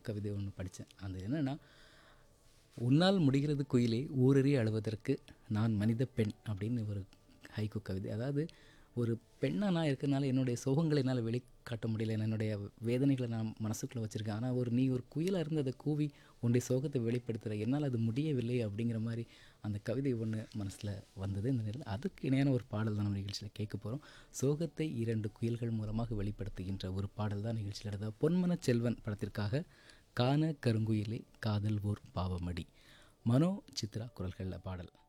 கவிதை ஒன்று படித்தேன் அது என்னென்னா உன்னால் முடிகிறது குயிலே ஊரறி அழுவதற்கு நான் மனித பெண் அப்படின்னு ஒரு ஹைக்கூ கவிதை அதாவது ஒரு பெண்ணாக நான் இருக்கிறனால என்னுடைய சோகங்களை என்னால் வெளிக்காட்ட முடியல என்னுடைய வேதனைகளை நான் மனசுக்குள்ளே வச்சுருக்கேன் ஆனால் ஒரு நீ ஒரு குயிலாக இருந்து அதை கூவி உன்னுடைய சோகத்தை வெளிப்படுத்துகிற என்னால் அது முடியவில்லை அப்படிங்கிற மாதிரி அந்த கவிதை ஒன்று மனசில் வந்தது இந்த நேரத்தில் அதுக்கு இணையான ஒரு பாடல் தான் நம்ம நிகழ்ச்சியில் கேட்க போகிறோம் சோகத்தை இரண்டு குயில்கள் மூலமாக வெளிப்படுத்துகின்ற ஒரு பாடல் தான் நிகழ்ச்சியில் எடுத்த பொன்மன செல்வன் படத்திற்காக கான கருங்குயிலே காதல் ஓர் பாவமடி மனோ சித்ரா குரல்களில் பாடல்